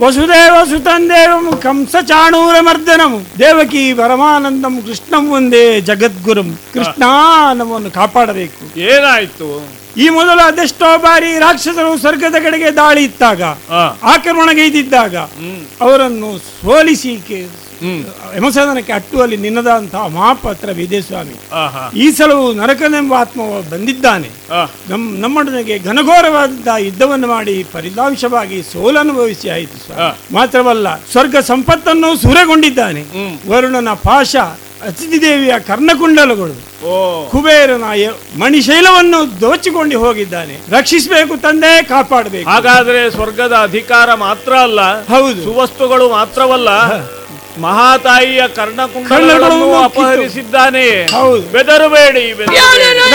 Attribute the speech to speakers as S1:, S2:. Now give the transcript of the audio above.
S1: ವಸುದೇವ ಸುತಂದೇವಂ ಕಂಸ ಚಾಣೂರ ಮರ್ದನಂ ದೇವಕಿ ಪರಮಾನಂದಂ ಕೃಷ್ಣಂ ಒಂದೇ ಜಗದ್ಗುರುಂ ಕೃಷ್ಣ ನಮ್ಮನ್ನು ಕಾಪಾಡಬೇಕು
S2: ಏನಾಯ್ತು
S1: ಈ ಮೊದಲು ಅದೆಷ್ಟೋ ಬಾರಿ ರಾಕ್ಷಸರು ಸ್ವರ್ಗದ ಕಡೆಗೆ ದಾಳಿ ಇತ್ತಾಗ
S2: ಆ,
S1: ಆಕ್ರಮಣಗೈದಿದ್ದಾಗ
S2: ಹ್ಮ್
S1: ಅವರನ್ನು ಸೋಲಿಸಿ ಕೆ-
S2: ಹ್ಮ್
S1: ಯಮಸದನಕ್ಕೆ ಅಟ್ಟುವಲ್ಲಿ ನಿನ್ನದಂತಹ ಮಹಾಪಾತ್ರ ವಿದೇಸ್ವಾಮಿ
S2: ಆಹಾ
S1: ಈ ಸಲವು ನರಕನೆಂಬ ಆತ್ಮ ಬಂದಿದ್ದಾನೆ
S2: ಆ,
S1: ನಮ್ ನಮ್ಮೊಡನೆಗೆ ಘನಘೋರವಾದ ಯುದ್ಧವನ್ನು ಮಾಡಿ ಫಲಿತಾಂಶವಾಗಿ ಸೋಲನುಭವಿಸಿ ಆಯಿತು ಸ್ವಾಮಿ.
S2: ಆ.
S1: ಮಾತ್ರವಲ್ಲ ಸ್ವರ್ಗ ಸಂಪತ್ತನ್ನು ಸೂರೆಗೊಂಡಿದ್ದಾನೆ
S2: ಹ್ಮ್.
S1: ವರುಣನ ಪಾಶ ಅತಿಥಿ ದೇವಿಯ ಕರ್ಣಕುಂಡಲಗಳು
S2: ಓ
S1: ಕುಬೇರನ ಯ- ಮಣಿಶೈಲವನ್ನು ದೋಚಿಕೊಂಡು ಹೋಗಿದ್ದಾನೆ ರಕ್ಷಿಸಬೇಕು ತಂದೆ ಕಾಪಾಡಬೇಕು
S2: ಹಾಗಾದ್ರೆ ಸ್ವರ್ಗದ ಅಧಿಕಾರ ಮಾತ್ರ ಅಲ್ಲ
S1: ಹೌದು
S2: ಸುವಸ್ತುಗಳು ಮಾತ್ರವಲ್ಲ ಮಹಾತಾಯಿಯ ಕರ್ಣಕುಂಡಲಗಳನ್ನು
S1: ಕರ್ಣಗಳನ್ನು ಕಿತ್ತು.
S2: ಅಪಹರಿಸಿದ್ದಾನೆ
S1: ಹೌದು
S2: ಬೆದರಬೇಡಿ ಬೆದರಬೇಡಿ